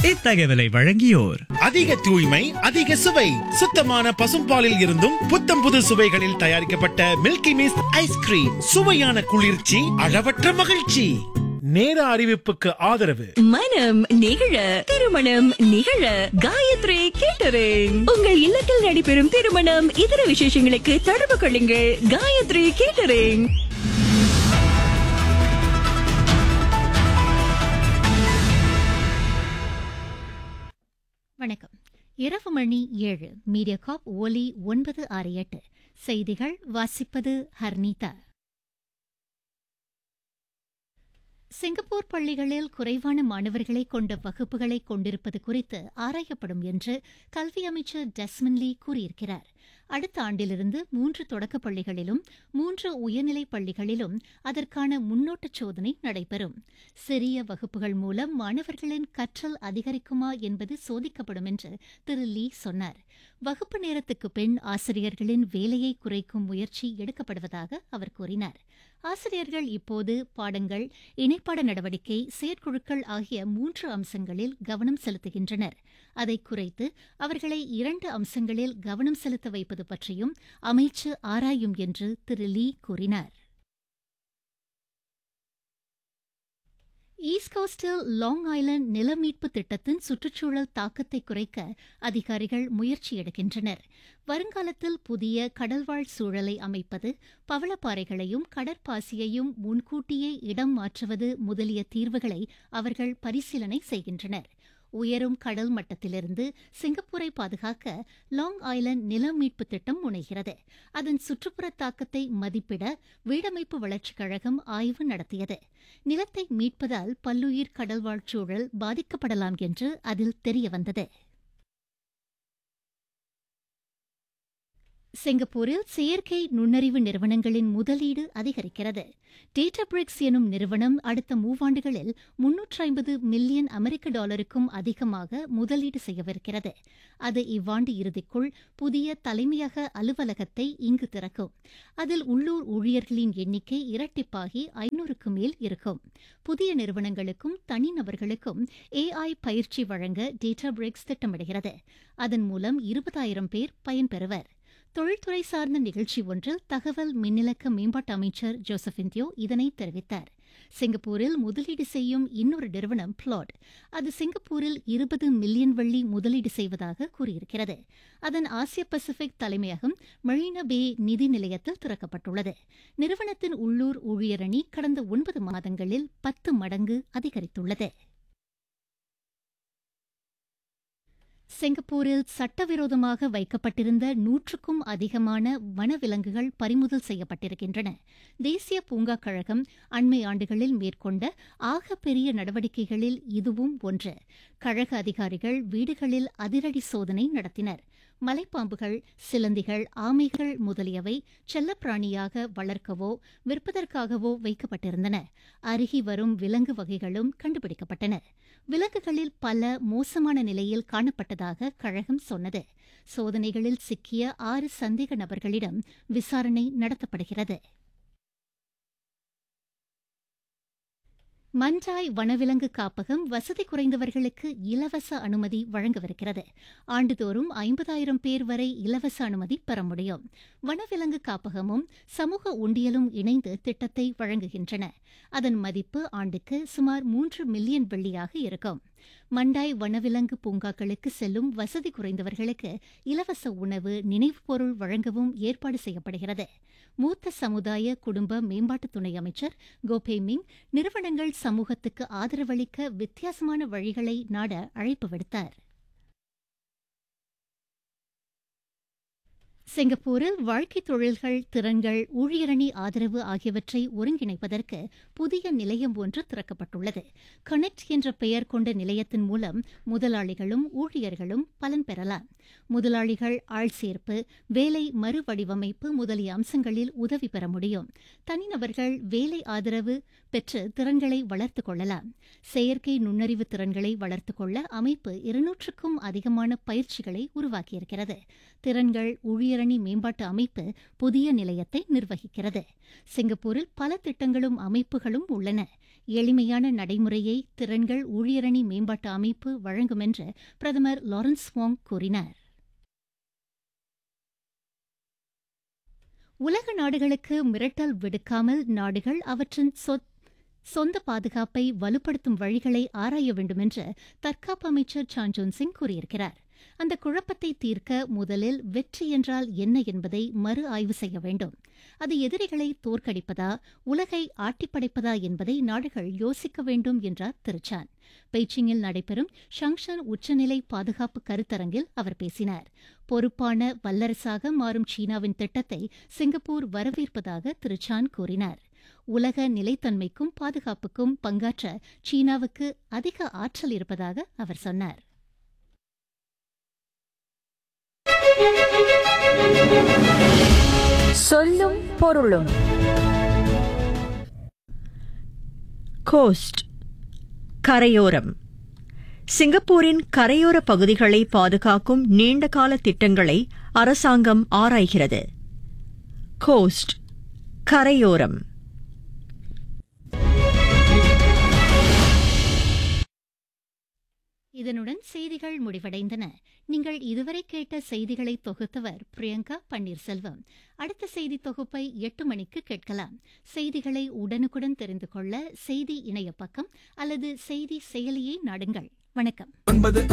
இத்தகவலை வழங்கியோர் அதிக தூய்மை அதிக சுவை சுத்தமான பசும்பாலில் இருந்தும் புத்தம் புது சுவைகளில் தயாரிக்கப்பட்ட மில்கி மிஸ்ட் ஐஸ்கிரீம் சுவையான குளிர்ச்சி அளவற்ற மகிழ்ச்சி நேர அறிவிப்புக்கு ஆதரவு மனம் நிகழ திருமணம் நிகழ காயத்ரி கேட்டரிங் உங்கள் இல்லத்தில் நடைபெறும் திருமணம் இதர விசேஷங்களுக்கு தொடர்பு கொள்ளுங்கள் காயத்ரி கேட்டரிங் வணக்கம் இரவு மணி ஏழு மீடியா காப் ஒலி ஒன்பது ஆறு எட்டு செய்திகள் வாசிப்பது ஹர்னிதா சிங்கப்பூர் பள்ளிகளில் குறைவான மாணவர்களை கொண்ட வகுப்புகளை கொண்டிருப்பது குறித்து ஆராயப்படும் என்று கல்வி அமைச்சர் டெஸ்மன் லீ கூறியிருக்கிறார் அடுத்த ஆண்டிலிருந்து மூன்று தொடக்கப் பள்ளிகளிலும் மூன்று உயர்நிலைப் பள்ளிகளிலும் அதற்கான முன்னோட்டச் சோதனை நடைபெறும் சிறிய வகுப்புகள் மூலம் மாணவர்களின் கற்றல் அதிகரிக்குமா என்பது சோதிக்கப்படும் என்று திரு லீ சொன்னார் வகுப்பு நேரத்துக்கு பின் ஆசிரியர்களின் வேலையை குறைக்கும் முயற்சி எடுக்கப்படுவதாக அவர் கூறினார் ஆசிரியர்கள் இப்போது பாடங்கள் இணைப்பாட நடவடிக்கை செயற்குழுக்கள் ஆகிய மூன்று அம்சங்களில் கவனம் செலுத்துகின்றனர் அதை குறைத்து அவர்களை இரண்டு அம்சங்களில் கவனம் செலுத்த வைப்பது பற்றியும் அமைச்சு ஆராயும் என்று திரு லீ கூறினார் ஈஸ்ட் கோஸ்டில் லாங் ஐலண்ட் நில மீட்பு திட்டத்தின் சுற்றுச்சூழல் தாக்கத்தை குறைக்க அதிகாரிகள் முயற்சி எடுக்கின்றனர் வருங்காலத்தில் புதிய கடல்வாழ் சூழலை அமைப்பது பவளப்பாறைகளையும் கடற்பாசியையும் முன்கூட்டியே இடம் மாற்றுவது முதலிய தீர்வுகளை அவர்கள் பரிசீலனை செய்கின்றனர் உயரும் கடல் மட்டத்திலிருந்து சிங்கப்பூரை பாதுகாக்க லாங் ஐலண்ட் நில மீட்பு திட்டம் முனைகிறது அதன் சுற்றுப்புற தாக்கத்தை மதிப்பிட வீடமைப்பு வளர்ச்சிக் கழகம் ஆய்வு நடத்தியது நிலத்தை மீட்பதால் பல்லுயிர் கடல்வாழ் சூழல் பாதிக்கப்படலாம் என்று அதில் தெரியவந்தது சிங்கப்பூரில் செயற்கை நுண்ணறிவு நிறுவனங்களின் முதலீடு அதிகரிக்கிறது டேட்டா பிரிக்ஸ் எனும் நிறுவனம் அடுத்த மூவாண்டுகளில் முன்னூற்றி ஐம்பது மில்லியன் அமெரிக்க டாலருக்கும் அதிகமாக முதலீடு செய்யவிருக்கிறது அது இவ்வாண்டு இறுதிக்குள் புதிய தலைமையக அலுவலகத்தை இங்கு திறக்கும் அதில் உள்ளூர் ஊழியர்களின் எண்ணிக்கை இரட்டிப்பாகி ஐநூறுக்கு மேல் இருக்கும் புதிய நிறுவனங்களுக்கும் தனிநபர்களுக்கும் ஏஐ பயிற்சி வழங்க டேட்டா பிரிக்ஸ் திட்டமிடுகிறது அதன் மூலம் இருபதாயிரம் பேர் பயன்பெறுவர் தொழில்துறை சார்ந்த நிகழ்ச்சி ஒன்றில் தகவல் மின்னிலக்க மேம்பாட்டு அமைச்சர் ஜோசபின் தியோ இதனை தெரிவித்தார் சிங்கப்பூரில் முதலீடு செய்யும் இன்னொரு நிறுவனம் பிளாட் அது சிங்கப்பூரில் இருபது மில்லியன் வெள்ளி முதலீடு செய்வதாக கூறியிருக்கிறது அதன் ஆசிய பசிபிக் தலைமையகம் மெரினா பே நிதி நிலையத்தில் திறக்கப்பட்டுள்ளது நிறுவனத்தின் உள்ளூர் ஊழியரணி கடந்த ஒன்பது மாதங்களில் பத்து மடங்கு அதிகரித்துள்ளது சிங்கப்பூரில் சட்டவிரோதமாக வைக்கப்பட்டிருந்த நூற்றுக்கும் அதிகமான வனவிலங்குகள் பறிமுதல் செய்யப்பட்டிருக்கின்றன தேசிய பூங்கா கழகம் அண்மை ஆண்டுகளில் மேற்கொண்ட ஆக பெரிய நடவடிக்கைகளில் இதுவும் ஒன்று கழக அதிகாரிகள் வீடுகளில் அதிரடி சோதனை நடத்தினர் மலைப்பாம்புகள் சிலந்திகள் ஆமைகள் முதலியவை செல்லப்பிராணியாக வளர்க்கவோ விற்பதற்காகவோ வைக்கப்பட்டிருந்தன அருகி வரும் விலங்கு வகைகளும் கண்டுபிடிக்கப்பட்டன விலங்குகளில் பல மோசமான நிலையில் காணப்பட்டதாக கழகம் சொன்னது சோதனைகளில் சிக்கிய ஆறு சந்தேக நபர்களிடம் விசாரணை நடத்தப்படுகிறது மஞ்சாய் வனவிலங்கு காப்பகம் வசதி குறைந்தவர்களுக்கு இலவச அனுமதி வழங்கவிருக்கிறது ஆண்டுதோறும் ஐம்பதாயிரம் பேர் வரை இலவச அனுமதி பெற முடியும் வனவிலங்கு காப்பகமும் சமூக உண்டியலும் இணைந்து திட்டத்தை வழங்குகின்றன அதன் மதிப்பு ஆண்டுக்கு சுமார் மூன்று மில்லியன் வெள்ளியாக இருக்கும் மண்டாய் வனவிலங்கு பூங்காக்களுக்கு செல்லும் வசதி குறைந்தவர்களுக்கு இலவச உணவு நினைவுப் பொருள் வழங்கவும் ஏற்பாடு செய்யப்படுகிறது மூத்த சமுதாய குடும்ப மேம்பாட்டு துணை அமைச்சர் கோபே மிங் நிறுவனங்கள் சமூகத்துக்கு ஆதரவளிக்க வித்தியாசமான வழிகளை நாட அழைப்பு விடுத்தார் சிங்கப்பூரில் வாழ்க்கை தொழில்கள் திறன்கள் ஊழியரணி ஆதரவு ஆகியவற்றை ஒருங்கிணைப்பதற்கு புதிய நிலையம் ஒன்று திறக்கப்பட்டுள்ளது கனெக்ட் என்ற பெயர் கொண்ட நிலையத்தின் மூலம் முதலாளிகளும் ஊழியர்களும் பலன் பெறலாம் முதலாளிகள் ஆள் சேர்ப்பு வேலை மறுவடிவமைப்பு முதலிய அம்சங்களில் உதவி பெற முடியும் தனிநபர்கள் வேலை ஆதரவு பெற்று திறன்களை வளர்த்துக் கொள்ளலாம் செயற்கை நுண்ணறிவு திறன்களை வளர்த்துக் கொள்ள அமைப்பு இருநூற்றுக்கும் அதிகமான பயிற்சிகளை உருவாக்கியிருக்கிறது திறன்கள் ஊழியரணி மேம்பாட்டு அமைப்பு புதிய நிலையத்தை நிர்வகிக்கிறது சிங்கப்பூரில் பல திட்டங்களும் அமைப்புகளும் உள்ளன எளிமையான நடைமுறையை திறன்கள் ஊழியரணி மேம்பாட்டு அமைப்பு வழங்கும் என்று பிரதமர் லாரன்ஸ் வாங் கூறினார் உலக நாடுகளுக்கு மிரட்டல் விடுக்காமல் நாடுகள் அவற்றின் சொத் சொந்த பாதுகாப்பை வலுப்படுத்தும் வழிகளை ஆராய வேண்டும் என்று தற்காப்பு அமைச்சர் சான்ஜோன் சிங் கூறியிருக்கிறார் அந்த குழப்பத்தை தீர்க்க முதலில் வெற்றி என்றால் என்ன என்பதை மறு ஆய்வு செய்ய வேண்டும் அது எதிரிகளை தோற்கடிப்பதா உலகை ஆட்டிப்படைப்பதா என்பதை நாடுகள் யோசிக்க வேண்டும் என்றார் திருச்சான் பெய்ச்சிங்கில் நடைபெறும் ஷங்ஷன் உச்சநிலை பாதுகாப்பு கருத்தரங்கில் அவர் பேசினார் பொறுப்பான வல்லரசாக மாறும் சீனாவின் திட்டத்தை சிங்கப்பூர் வரவேற்பதாக திருச்சான் கூறினார் உலக நிலைத்தன்மைக்கும் பாதுகாப்புக்கும் பங்காற்ற சீனாவுக்கு அதிக ஆற்றல் இருப்பதாக அவர் சொன்னார் சொல்லும் பொருளும் கோஸ்ட் கரையோரம் சிங்கப்பூரின் கரையோர பகுதிகளை பாதுகாக்கும் நீண்டகால திட்டங்களை அரசாங்கம் ஆராய்கிறது கோஸ்ட் கரையோரம் இதனுடன் செய்திகள் முடிவடைந்தன நீங்கள் இதுவரை கேட்ட செய்திகளை தொகுத்தவர் பிரியங்கா பன்னீர்செல்வம் அடுத்த செய்தி தொகுப்பை எட்டு மணிக்கு கேட்கலாம் செய்திகளை உடனுக்குடன் தெரிந்து கொள்ள செய்தி இணைய பக்கம் அல்லது செய்தி செயலியை நாடுங்கள் வணக்கம் ஒன்பது